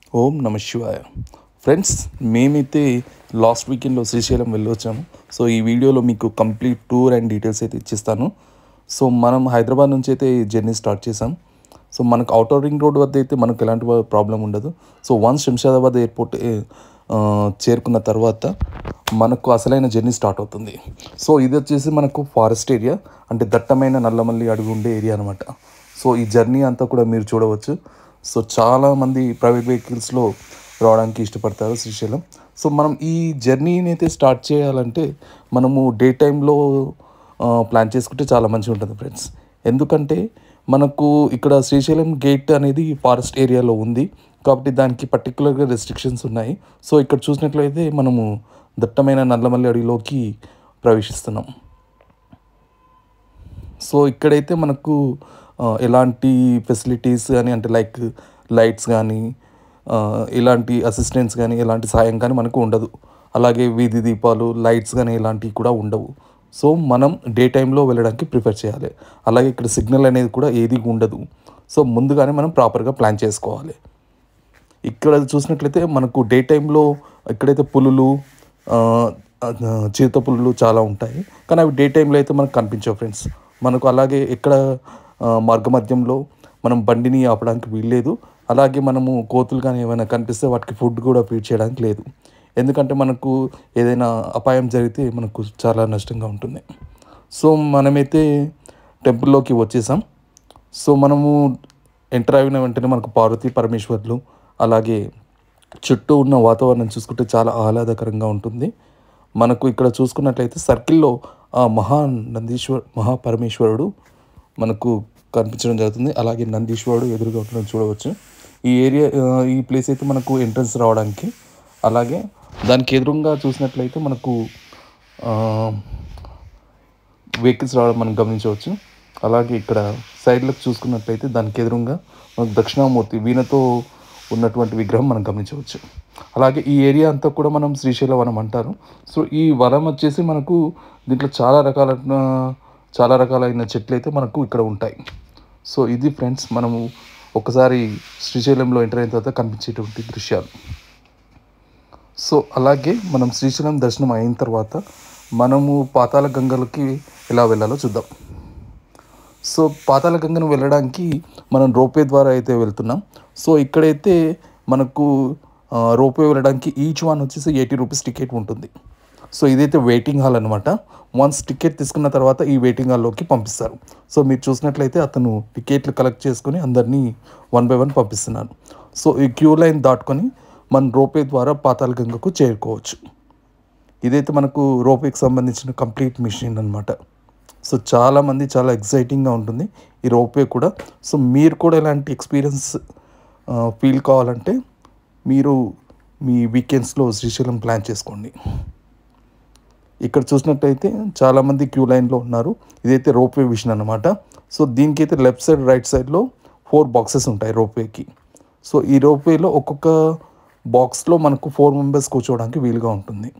ఓం నమ శివాయ ఫ్రెండ్స్ మేమైతే లాస్ట్ వీకెండ్లో శ్రీశైలం వెళ్ళొచ్చాము సో ఈ వీడియోలో మీకు కంప్లీట్ టూర్ అండ్ డీటెయిల్స్ అయితే ఇచ్చిస్తాను సో మనం హైదరాబాద్ నుంచి అయితే ఈ జర్నీ స్టార్ట్ చేసాం సో మనకు అవుటర్ రింగ్ రోడ్ వద్ద అయితే మనకు ఎలాంటి ప్రాబ్లం ఉండదు సో వన్స్ శంషాదాబాద్ ఎయిర్పోర్ట్ ఆ, చేరుకున్న తర్వాత మనకు అసలైన జర్నీ స్టార్ట్ అవుతుంది సో ఇది వచ్చేసి మనకు ఫారెస్ట్ ఏరియా అంటే దట్టమైన నల్లమల్లి అడుగు ఉండే ఏరియా అనమాట సో ఈ జర్నీ అంతా కూడా మీరు చూడవచ్చు సో చాలామంది ప్రైవేట్ వెహికల్స్లో రావడానికి ఇష్టపడతారు శ్రీశైలం సో మనం ఈ జర్నీని అయితే స్టార్ట్ చేయాలంటే మనము డే టైంలో ప్లాన్ చేసుకుంటే చాలా మంచిగా ఉంటుంది ఫ్రెండ్స్ ఎందుకంటే మనకు ఇక్కడ శ్రీశైలం గేట్ అనేది ఫారెస్ట్ ఏరియాలో ఉంది కాబట్టి దానికి పర్టికులర్గా రెస్ట్రిక్షన్స్ ఉన్నాయి సో ఇక్కడ చూసినట్లయితే మనము దట్టమైన నల్లమల్లి అడవిలోకి ప్రవేశిస్తున్నాం సో ఇక్కడైతే మనకు ఆ, ఎలాంటి ఫెసిలిటీస్ కానీ అంటే లైక్ లైట్స్ కానీ ఆ, ఇలాంటి అసిస్టెంట్స్ కానీ ఎలాంటి సాయం కానీ మనకు ఉండదు అలాగే వీధి దీపాలు లైట్స్ కానీ ఇలాంటివి కూడా ఉండవు సో మనం డే టైంలో వెళ్ళడానికి ప్రిఫర్ చేయాలి అలాగే ఇక్కడ సిగ్నల్ అనేది కూడా ఏది ఉండదు సో ముందుగానే మనం ప్రాపర్గా ప్లాన్ చేసుకోవాలి ఇక్కడ చూసినట్లయితే మనకు డే టైంలో ఎక్కడైతే పులులు ఆ, ఆ, చిరుత పులులు చాలా ఉంటాయి కానీ అవి డే టైంలో అయితే మనకు కనిపించవు ఫ్రెండ్స్ మనకు అలాగే ఎక్కడ ఆ, మార్గమధ్యంలో మనం బండిని ఆపడానికి వీల్లేదు అలాగే మనము కోతులు కానీ ఏమైనా కనిపిస్తే వాటికి ఫుడ్ కూడా ఫీడ్ చేయడానికి లేదు ఎందుకంటే మనకు ఏదైనా అపాయం జరిగితే మనకు చాలా నష్టంగా ఉంటుంది సో మనమైతే టెంపుల్లోకి వచ్చేసాం సో మనము ఎంటర్ అయిన వెంటనే మనకు పార్వతీ పరమేశ్వర్లు అలాగే చుట్టూ ఉన్న వాతావరణం చూసుకుంటే చాలా ఆహ్లాదకరంగా ఉంటుంది మనకు ఇక్కడ చూసుకున్నట్లయితే సర్కిల్లో ఆ మహా నందీశ్వర్ మహాపరమేశ్వరుడు మనకు కనిపించడం జరుగుతుంది అలాగే నందీశ్వరుడు ఎదురుగా ఉండడం చూడవచ్చు ఈ ఏరియా ఆ, ఈ ప్లేస్ అయితే మనకు ఎంట్రన్స్ రావడానికి అలాగే దానికి ఎదురుగా చూసినట్లయితే మనకు ఆ, వెహికల్స్ రావడం మనం గమనించవచ్చు అలాగే ఇక్కడ సైడ్లకు చూసుకున్నట్లయితే దానికి ఎదురుగా మనకు దక్షిణామూర్తి వీణతో ఉన్నటువంటి విగ్రహం మనం గమనించవచ్చు అలాగే ఈ ఏరియా అంతా కూడా మనం శ్రీశైల వనం అంటారు సో ఈ వనం వచ్చేసి మనకు దీంట్లో చాలా రకాల చాలా రకాలైన చెట్లు అయితే మనకు ఇక్కడ ఉంటాయి సో ఇది ఫ్రెండ్స్ మనము ఒకసారి శ్రీశైలంలో ఎంటర్ అయిన తర్వాత కనిపించేటువంటి దృశ్యాలు సో అలాగే మనం శ్రీశైలం దర్శనం అయిన తర్వాత మనము పాతాళ గంగలకి ఎలా వెళ్ళాలో చూద్దాం సో పాతాళ గంగను వెళ్ళడానికి మనం రోపే ద్వారా అయితే వెళ్తున్నాం సో ఇక్కడైతే మనకు రోపే వెళ్ళడానికి ఈచ్ వన్ వచ్చేసి ఎయిటీ రూపీస్ టికెట్ ఉంటుంది సో ఇదైతే వెయిటింగ్ హాల్ అనమాట వన్స్ టికెట్ తీసుకున్న తర్వాత ఈ వెయిటింగ్ హాల్లోకి పంపిస్తారు సో మీరు చూసినట్లయితే అతను టికెట్లు కలెక్ట్ చేసుకొని అందరినీ వన్ బై వన్ పంపిస్తున్నాను సో ఈ క్యూ లైన్ దాటుకొని మన రోపే ద్వారా పాతాళ గంగకు చేరుకోవచ్చు ఇదైతే మనకు రోపేకి సంబంధించిన కంప్లీట్ మిషన్ అనమాట సో చాలామంది చాలా ఎక్సైటింగ్గా ఉంటుంది ఈ రోపే కూడా సో మీరు కూడా ఇలాంటి ఎక్స్పీరియన్స్ ఫీల్ కావాలంటే మీరు మీ వీకెండ్స్లో శ్రీశైలం ప్లాన్ చేసుకోండి ఇక్కడ చూసినట్టయితే చాలామంది క్యూ లైన్లో ఉన్నారు ఇదైతే రోప్వే విషన్ అనమాట సో దీనికైతే లెఫ్ట్ సైడ్ రైట్ సైడ్లో ఫోర్ బాక్సెస్ ఉంటాయి రోప్వేకి సో ఈ రోప్వేలో ఒక్కొక్క బాక్స్లో మనకు ఫోర్ మెంబర్స్ కూర్చోవడానికి వీలుగా ఉంటుంది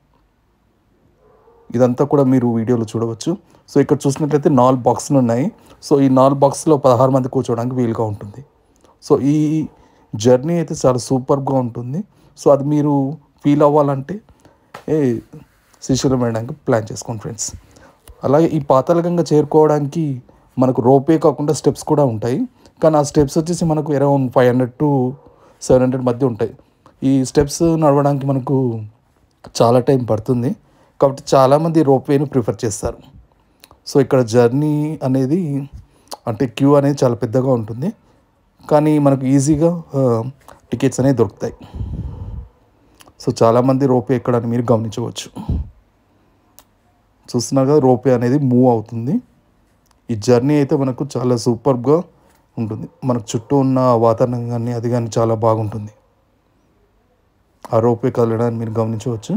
ఇదంతా కూడా మీరు వీడియోలో చూడవచ్చు సో ఇక్కడ చూసినట్లయితే నాలుగు బాక్సులు ఉన్నాయి సో ఈ నాలుగు బాక్స్లో పదహారు మంది కూర్చోవడానికి వీలుగా ఉంటుంది సో ఈ జర్నీ అయితే చాలా సూపర్గా ఉంటుంది సో అది మీరు ఫీల్ అవ్వాలంటే ఏ శ్రీశైలం వెళ్ళడానికి ప్లాన్ చేసుకోండి ఫ్రెండ్స్ అలాగే ఈ పాతాళగంగ చేరుకోవడానికి మనకు రోపే కాకుండా స్టెప్స్ కూడా ఉంటాయి కానీ ఆ స్టెప్స్ వచ్చేసి మనకు around five hundred to seven hundred మధ్య ఉంటాయి ఈ స్టెప్స్ నడవడానికి మనకు చాలా టైం పడుతుంది కాబట్టి చాలామంది రోప్వేని ప్రిఫర్ చేస్తారు సో ఇక్కడ జర్నీ అనేది అంటే క్యూ అనేది చాలా పెద్దగా ఉంటుంది కానీ మనకు ఈజీగా టికెట్స్ అనేవి దొరుకుతాయి సో చాలామంది రోపే ఎక్కడని మీరు గమనించవచ్చు చూస్తున్నారు కదా రోపే అనేది మూవ్ అవుతుంది ఈ జర్నీ అయితే మనకు చాలా సూపర్గా ఉంటుంది మనకు చుట్టూ ఉన్న వాతావరణం కానీ అది కానీ చాలా బాగుంటుంది ఆ రోపే కదలడాన్ని మీరు గమనించవచ్చు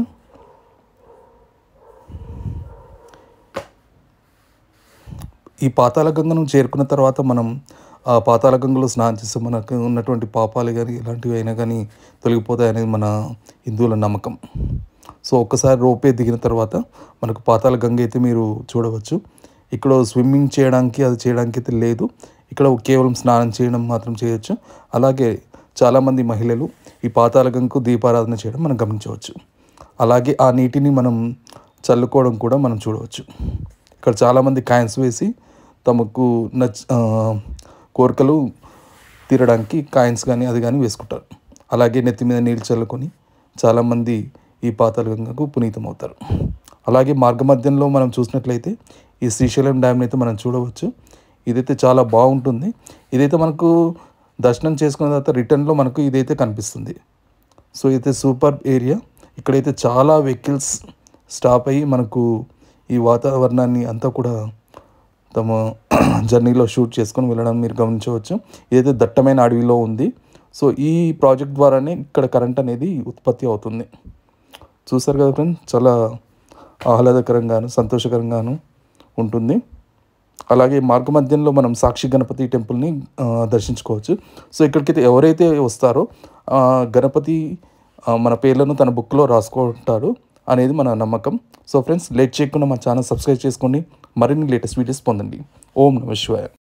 ఈ పాతాళ గంగను చేరుకున్న తర్వాత మనం ఆ పాతాళ గంగలో స్నానం చేస్తే మనకు ఉన్నటువంటి పాపాలు కానీ ఇలాంటివి అయినా కానీ తొలగిపోతాయి అనేది మన హిందువుల నమ్మకం సో ఒక్కసారి రోపే దిగిన తర్వాత మనకు పాతాళ గంగ అయితే మీరు చూడవచ్చు ఇక్కడ స్విమ్మింగ్ చేయడానికి అది చేయడానికి అయితే లేదు ఇక్కడ కేవలం స్నానం చేయడం మాత్రం చేయొచ్చు అలాగే చాలామంది మహిళలు ఈ పాతాళగంకు దీపారాధన చేయడం మనం గమనించవచ్చు అలాగే ఆ నీటిని మనం చల్లుకోవడం కూడా మనం చూడవచ్చు ఇక్కడ చాలామంది కాయిన్స్ వేసి తమకు నచ్చ ఆ, కోరికలు తీరడానికి కాయిన్స్ కానీ అది కానీ వేసుకుంటారు అలాగే నెత్తి మీద నీళ్ళు చల్లుకొని చాలామంది ఈ పాతాళగంగకు పునీతమవుతారు అలాగే మార్గమధ్యంలో మనం చూసినట్లయితే ఈ శ్రీశైలం డ్యామ్ని అయితే మనం చూడవచ్చు ఇదైతే చాలా బాగుంటుంది ఇదైతే మనకు దర్శనం చేసుకున్న తర్వాత రిటర్న్లో మనకు ఇదైతే కనిపిస్తుంది సో ఇదైతే సూపర్ ఏరియా ఇక్కడైతే చాలా వెహికల్స్ స్టాప్ అయ్యి మనకు ఈ వాతావరణాన్ని అంతా కూడా తమ జర్నీలో షూట్ చేసుకొని వెళ్ళడం మీరు గమనించవచ్చు ఇదైతే దట్టమైన అడవిలో ఉంది సో ఈ ప్రాజెక్ట్ ద్వారానే ఇక్కడ కరెంట్ అనేది ఉత్పత్తి అవుతుంది చూసారు కదా ఫ్రెండ్స్ చాలా ఆహ్లాదకరంగాను సంతోషకరంగాను ఉంటుంది అలాగే మార్గమధ్యంలో మనం సాక్షి గణపతి టెంపుల్ని ఆ, దర్శించుకోవచ్చు సో ఇక్కడికైతే ఎవరైతే వస్తారో ఆ, గణపతి ఆ, మన పేర్లను తన బుక్లో రాసుకుంటారు అనేది మన నమ్మకం సో ఫ్రెండ్స్ లేట్ చేయకుండా మా ఛానల్ సబ్స్క్రైబ్ చేసుకోండి మరిన్ని లేటెస్ట్ వీడియోస్ పొందండి ఓం నమ శివాయ